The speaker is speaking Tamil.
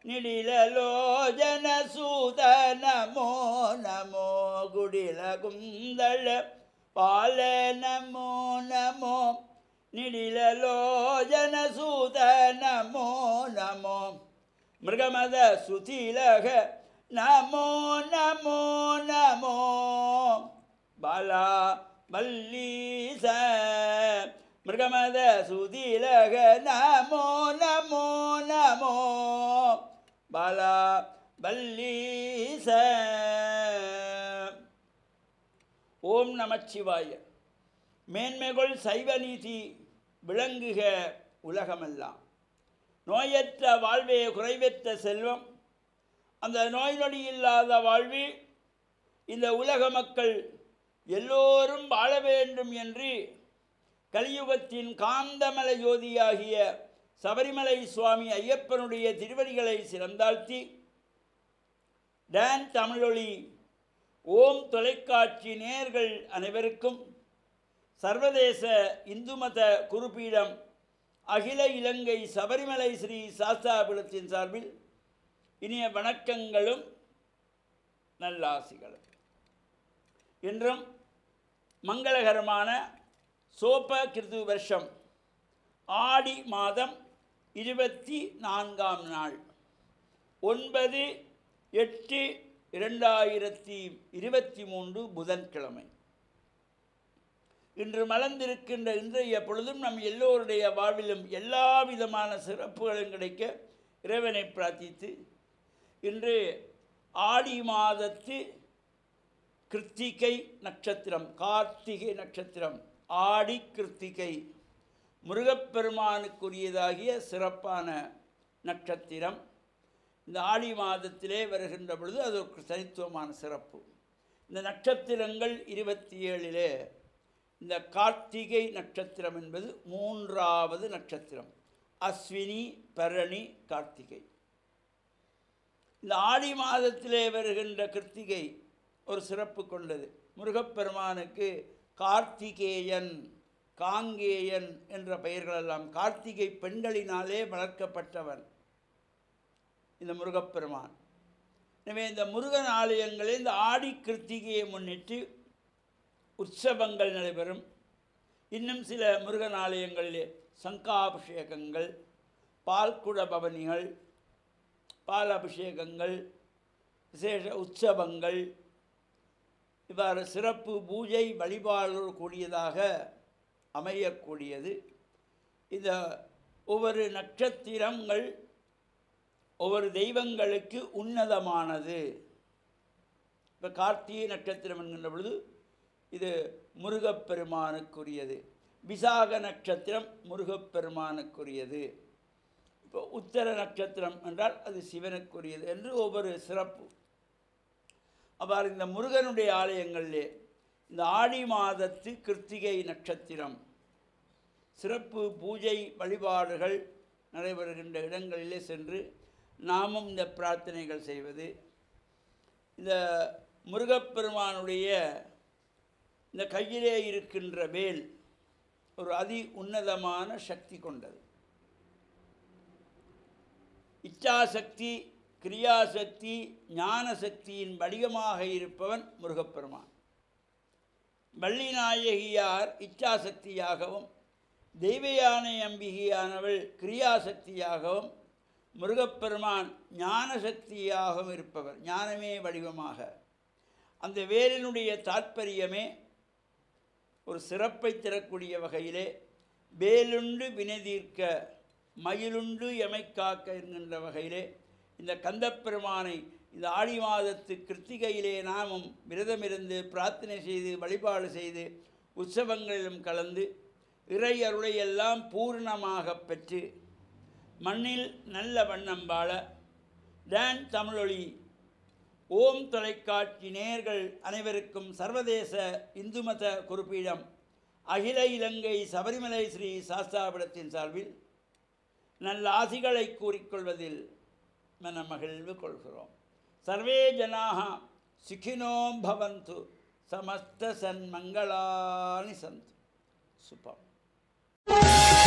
நிடிலலோஜன சூத நமோ நமோ குடில குந்தள பால நமோ நமோ நிடிலலோஜன சூத நமோ நமோ மிருகமத சுதிலக நமோ நமோ நமோ பாலா மல்லீச மிருகமத சுதிலக நமோ நமோ நமோ பாலா பல்லீச ஓம் நமச்சிவாய மேன்மைகள் சைவ நீதி விளங்குக உலகமெல்லாம் நோயற்ற வாழ்வே குறைவற்ற செல்வம் அந்த நோய் நொடி இல்லாத வாழ்வில் இந்த உலக மக்கள் எல்லோரும் வாழ வேண்டும் என்று கலியுகத்தின் காந்தமல ஜோதியாகிய சபரிமலை சுவாமி ஐயப்பனுடைய திருவடிகளை சிறந்தாழ்த்தி டான் தமிழொலி ஓம் தொலைக்காட்சி நேயர்கள் அனைவருக்கும் சர்வதேச இந்து மத குருபீடம் அகில இலங்கை சபரிமலை ஸ்ரீ சாஸ்தாபுரத்தின் சார்பில் இனிய வணக்கங்களும் நல்லாசிகளும் இன்றும் மங்களகரமான சோப கிருது வருஷம் ஆடி மாதம் இருபத்தி நான்காம் நாள் ஒன்பது எட்டு இரண்டாயிரத்தி இருபத்தி மூன்று புதன்கிழமை இன்று மலர்ந்திருக்கின்ற இன்றைய பொழுதும் நம் எல்லோருடைய வாழ்விலும் எல்லா விதமான சிறப்புகளும் கிடைக்க இறைவனை பிரார்த்தித்து இன்று ஆடி மாதத்து கிருத்திகை நட்சத்திரம் கார்த்திகை நட்சத்திரம் ஆடி கிருத்திகை முருகப்பெருமானுக்குரியதாகிய சிறப்பான நட்சத்திரம் இந்த ஆடி மாதத்திலே வருகின்ற பொழுது அது ஒரு தனித்துவமான சிறப்பு இந்த நட்சத்திரங்கள் இருபத்தி ஏழிலே இந்த கார்த்திகை நட்சத்திரம் என்பது மூன்றாவது நட்சத்திரம் அஸ்வினி பரணி கார்த்திகை இந்த ஆடி மாதத்திலே வருகின்ற கிருத்திகை ஒரு சிறப்பு கொண்டது முருகப்பெருமானுக்கு கார்த்திகேயன் காங்கேயன் என்ற பெயர்களெல்லாம் கார்த்திகை பெண்களினாலே வளர்க்கப்பட்டவன் இந்த முருகப்பெருமான் எனவே இந்த முருகன் ஆலயங்களில் இந்த ஆடி கிருத்திகையை முன்னிட்டு உற்சவங்கள் நடைபெறும் இன்னும் சில முருகன் ஆலயங்களிலே சங்காபிஷேகங்கள் பால்குட பவனிகள் பால் அபிஷேகங்கள் விசேஷ உற்சவங்கள் இவ்வாறு சிறப்பு பூஜை வழிபாடு கூடியதாக அமையக்கூடியது இந்த ஒவ்வொரு நட்சத்திரங்கள் ஒவ்வொரு தெய்வங்களுக்கு உன்னதமானது இப்போ கார்த்திகை நட்சத்திரம் என்கின்ற பொழுது இது முருகப்பெருமானுக்குரியது விசாக நட்சத்திரம் முருகப்பெருமானுக்குரியது இப்போ உத்தர நட்சத்திரம் என்றால் அது சிவனுக்குரியது என்று ஒவ்வொரு சிறப்பு அவ்வாறு இந்த முருகனுடைய ஆலயங்களிலே இந்த ஆடி மாதத்து கிருத்திகை நட்சத்திரம் சிறப்பு பூஜை வழிபாடுகள் நடைபெறுகின்ற இடங்களிலே சென்று நாமும் இந்த பிரார்த்தனைகள் செய்வது இந்த முருகப்பெருமானுடைய இந்த கையிலே இருக்கின்ற வேல் ஒரு அதி உன்னதமான சக்தி கொண்டது இச்சாசக்தி கிரியாசக்தி ஞான சக்தியின் வடிவமாக இருப்பவன் முருகப்பெருமான் வள்ளிநாயகியார் இச்சாசக்தியாகவும் தெய்வயானை அம்பிகையானவள் கிரியாசக்தியாகவும் முருகப்பெருமான் ஞான சக்தியாகவும் இருப்பவர் ஞானமே வடிவமாக அந்த வேலினுடைய தாற்பயமே ஒரு சிறப்பை தரக்கூடிய வகையிலே வேலுண்டு வினைதீர்க்க மயிலுண்டு எமைக்காக்க என்கின்ற வகையிலே இந்த கந்தப்பெருமானை இந்த ஆடி மாதத்து கிருத்திகையிலே நாமும் விரதமிருந்து பிரார்த்தனை செய்து வழிபாடு செய்து உற்சவங்களிலும் கலந்து இறை அருளையெல்லாம் பூர்ணமாக பெற்று மண்ணில் நல்ல வண்ணம் வாழ டான் தமிழொலி ஓம் தொலைக்காட்சி நேயர்கள் அனைவருக்கும் சர்வதேச இந்து மத குறிப்பீடம் அகில இலங்கை சபரிமலை ஸ்ரீ சாஸ்தாபுரத்தின் சார்பில் நல்ல ஆசிகளை கூறிக்கொள்வதில் மனமகிழ்வு கொள்கிறோம் சர்வே ஜனாக சுகினோம் பவந்து சமஸ்த சன்மங்களானி சந்து சுபம்